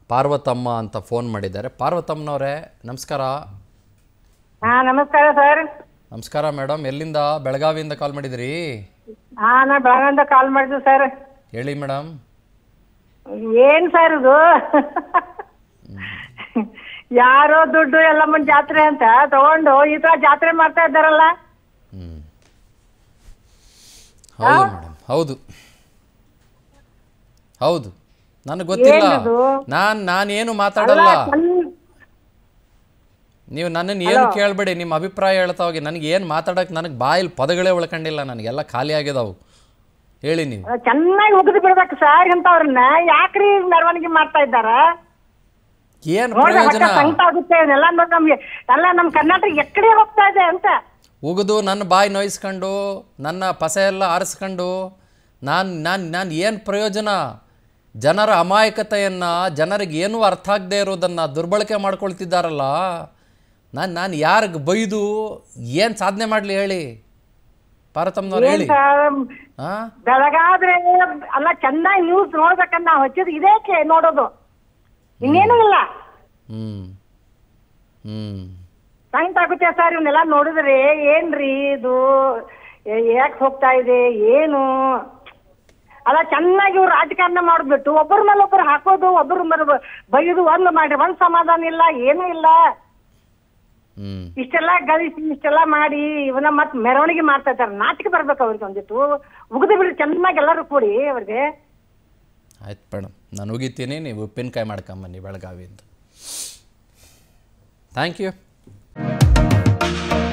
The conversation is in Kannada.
ಪಾರ್ವತಮ್ಮ ಅಂತ ಫೋನ್ ಮಾಡಿದ್ದಾರೆ ಪಾರ್ವತಮ್ಮನವರೇ ನಮಸ್ಕಾರ ಹಾ ನಮಸ್ಕಾರ ಸರ್ ನಮಸ್ಕಾರ ಮೇಡಮ್ ಎಲ್ಲಿಂದ ಬೆಳಗಾವಿಯಿಂದ ಕಾಲ್ ಮಾಡಿದಿರಿ ಹಾ ನಾ ಬೆಳಗಾವಿಂದ ಕಾಲ್ ಮಾಡಿದ್ವಿ ಸರ್ ಹೇಳಿ ಮೇಡಮ್ ಏನ್ ಸರ್ ಇದು ಯಾರೋ ದುಡ್ಡು ಎಲ್ಲಮ್ಮನ ಜಾತ್ರೆ ಅಂತ ತಗೊಂಡು ಈ ತರ ಜಾತ್ರೆ ಮಾಡ್ತಾ ಇದ್ದಾರಲ್ಲ ಹ್ಞೂ ಹೌದು ಮೇಡಮ್ ಹೌದು ಹೌದು ನನಗೆ ಗೊತ್ತಿಲ್ಲ ಏನದು? ನಾನು ನಾನೇನು ಮಾತಾಡಲ್ಲ ಚಂದ್- ನೀವು ನನ್ನನ್ನು ಏನು ಕೇಳಬೇಡಿ ನಿಮ್ಮ ಅಭಿಪ್ರಾಯ ಹೇಳ್ತಾ ಹೋಗಿ ನನಗೆ ಏನು ಮಾತಾಡೋಕೆ ನನಗೆ ಬಾಯಲ್ಲಿ ಪದಗಳೇ ಉಳ್ಕೊಂಡಿಲ್ಲ ನನಗೆಲ್ಲ ಖಾಲಿ ಆಗಿದಾವು ಹೇಳಿ ನೀವು ಚೆನ್ನಾಗಿ ಉಗಿದು ಬಿಡ್ಬೇಕು ಸರ್ ಇಂಥವ್ರನ್ನ ಯಾಕ್ರಿ ಮೆರವಣಿಗೆ ಮಾಡ್ತಾ ಇದ್ದಾರ ಏನು ನೋಡ್ರಿ ಹೊಟ್ಟೆ ಪ್ರಯೋಜನ ಸಂಕಟ ಆಗುತ್ತೆ ಎಲ್ಲ ನೋಡಿ ನಮ್ಗೆ ಎಲ್ಲ ನಮ್ ಕರ್ನಾಟಕ ಎಕ್ಕಡೆ ಹೋಗ್ತಾ ಇದೆ ಅಂತ ಉಗಿದು ನನ್ನ ಬಾಯಿ ನೋಯಿಸ್ಕೊಂಡು ನನ್ನ ಪಸೆ ಎಲ್ಲ ಆರಿಸ್ಕೊಂಡು ನಾನು ನಾನು ನಾನು ಏನು ಪ್ರಯೋಜನ ಜನರ ಅಮಾಯಕತೆಯನ್ನು ಜನರಿಗೆ ಏನೂ ಅರ್ಥ ಆಗದೆ ಇರೋದನ್ನು ದುರ್ಬಳಕೆ ಮಾಡ್ಕೊಳ್ತಿದ್ದಾರಲ್ಲ ನಾನು ನಾನು ಯಾರಿಗೆ ಬೈದು ಏನು ಸಾಧನೆ ಮಾಡಲಿ ಹೇಳಿ ಪಾರ್ವತಮ್ಮನವ್ರು ಏನ್ ಹೇಳಿ ಸರ್ ಹಾಂ ಬೆಳಗಾದ್ರೆ ಅಲ್ಲ ಚೆನ್ನಾಗಿ ನ್ಯೂಸ್ ನೋಡ್ಬೇಕಂತ ನಾವು ಹಚ್ಚಿದ್ ಇದೇಕೆ ನೋಡೋದು ಇನ್ನೇನು ಇಲ್ಲ ಹ್ಞೂ ಹ್ಞೂ ಸಂಕಟ ಆಗುತ್ತೆ ಸರ್ ಇವನ್ನೆಲ್ಲ ನೋಡಿದ್ರೆ ಏನ್ರಿ ಇದು ಯಾಕೆ ಹೋಗ್ತಾ ಇದೆ ಏನು ಅಲ್ಲ ಚೆನ್ನಾಗಿ ಇವ್ರು ರಾಜಕಾರಣ ಮಾಡ್ಬಿಟ್ಟು ಒಬ್ಬರ ಮೇಲೆ ಒಬ್ಬರು ಹಾಕೋದು ಒಬ್ಬರ ಮೇಲೆ ಒಬ್ರು ಬೈದು ಒಂದು ಮಾಡಿ ಒಂದ್ ಸಮಾಧಾನ ಇಲ್ಲ ಏನೂ ಇಲ್ಲ ಹ್ಞೂ ಇಷ್ಟೆಲ್ಲ ಗಳಿಸಿ ಇಷ್ಟೆಲ್ಲ ಮಾಡಿ ಇವನ್ನ ಮತ್ ಮೆರವಣಿಗೆ ಮಾಡ್ತಾ ಇದ್ದಾರೆ ನಾಟಕ ಬರ್ಬೇಕು ಅವ್ರಿಗೆ ಒಂದಿಟ್ಟು ಉಗಿದು ಬಿಡಿ ಚೆನ್ನಾಗಿ ಎಲ್ಲರೂ ಕೂಡಿ ಅವ್ರಿಗೆ ಆಯ್ತು ಮೇಡಮ್ ನಾನು ಉಗಿತೀನಿ ನೀವು ಉಪ್ಪಿನಕಾಯಿ ಮಾಡ್ಕೊಂಬನ್ನಿ ಬೆಳಗಾವಿಯಿಂದ ಥ್ಯಾಂಕ್ ಯು